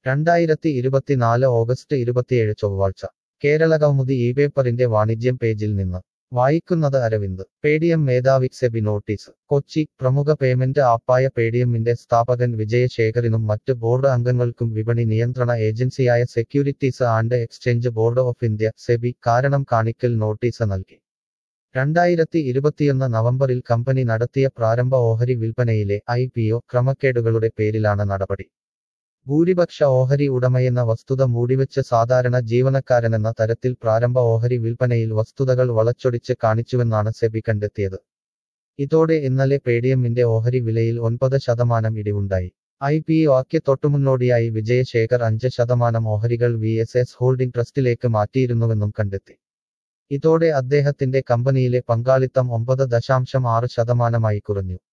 രണ്ടായിരത്തി ഇരുപത്തിനാല് ഓഗസ്റ്റ് ഇരുപത്തിയേഴ് ചൊവ്വാഴ്ച കേരളകൗമുദി ഈ പേപ്പറിന്റെ വാണിജ്യം പേജിൽ നിന്ന് വായിക്കുന്നത് അരവിന്ദ് പേടിഎം മേധാവി സെബി നോട്ടീസ് കൊച്ചി പ്രമുഖ പേയ്മെന്റ് ആപ്പായ പേടിഎമ്മിന്റെ സ്ഥാപകൻ വിജയശേഖറിനും മറ്റ് ബോർഡ് അംഗങ്ങൾക്കും വിപണി നിയന്ത്രണ ഏജൻസിയായ securities and exchange board of India SEBI കാരണം കാണിക്കൽ നോട്ടീസ് നൽകി രണ്ടായിരത്തി ഇരുപത്തിയൊന്ന് നവംബറിൽ കമ്പനി നടത്തിയ പ്രാരംഭ ഓഹരി വിൽപ്പനയിലെ ഐ പി ഒ ക്രമക്കേടുകളുടെ പേരിലാണ് നടപടി ഭൂരിപക്ഷ ഓഹരി ഉടമയെന്ന വസ്തുത മൂടിവെച്ച് സാധാരണ ജീവനക്കാരനെന്ന തരത്തിൽ പ്രാരംഭ ഓഹരി വിൽപ്പനയിൽ വസ്തുതകൾ വളച്ചൊടിച്ച് കാണിച്ചുവെന്നാണ് സെബി കണ്ടെത്തിയത് ഇതോടെ ഇന്നലെ പേടിഎമ്മിന്റെ ഓഹരി വിലയിൽ ഒൻപത് ശതമാനം ഇടിവുണ്ടായി ഐ പി ഒ ആക്കി തൊട്ടുമുന്നോടിയായി വിജയശേഖർ അഞ്ച് ശതമാനം ഓഹരികൾ വി എസ് എസ് ഹോൾഡിംഗ് ട്രസ്റ്റിലേക്ക് മാറ്റിയിരുന്നുവെന്നും കണ്ടെത്തി ഇതോടെ അദ്ദേഹത്തിന്റെ കമ്പനിയിലെ പങ്കാളിത്തം ഒമ്പത് ദശാംശം ആറ് ശതമാനമായി കുറഞ്ഞു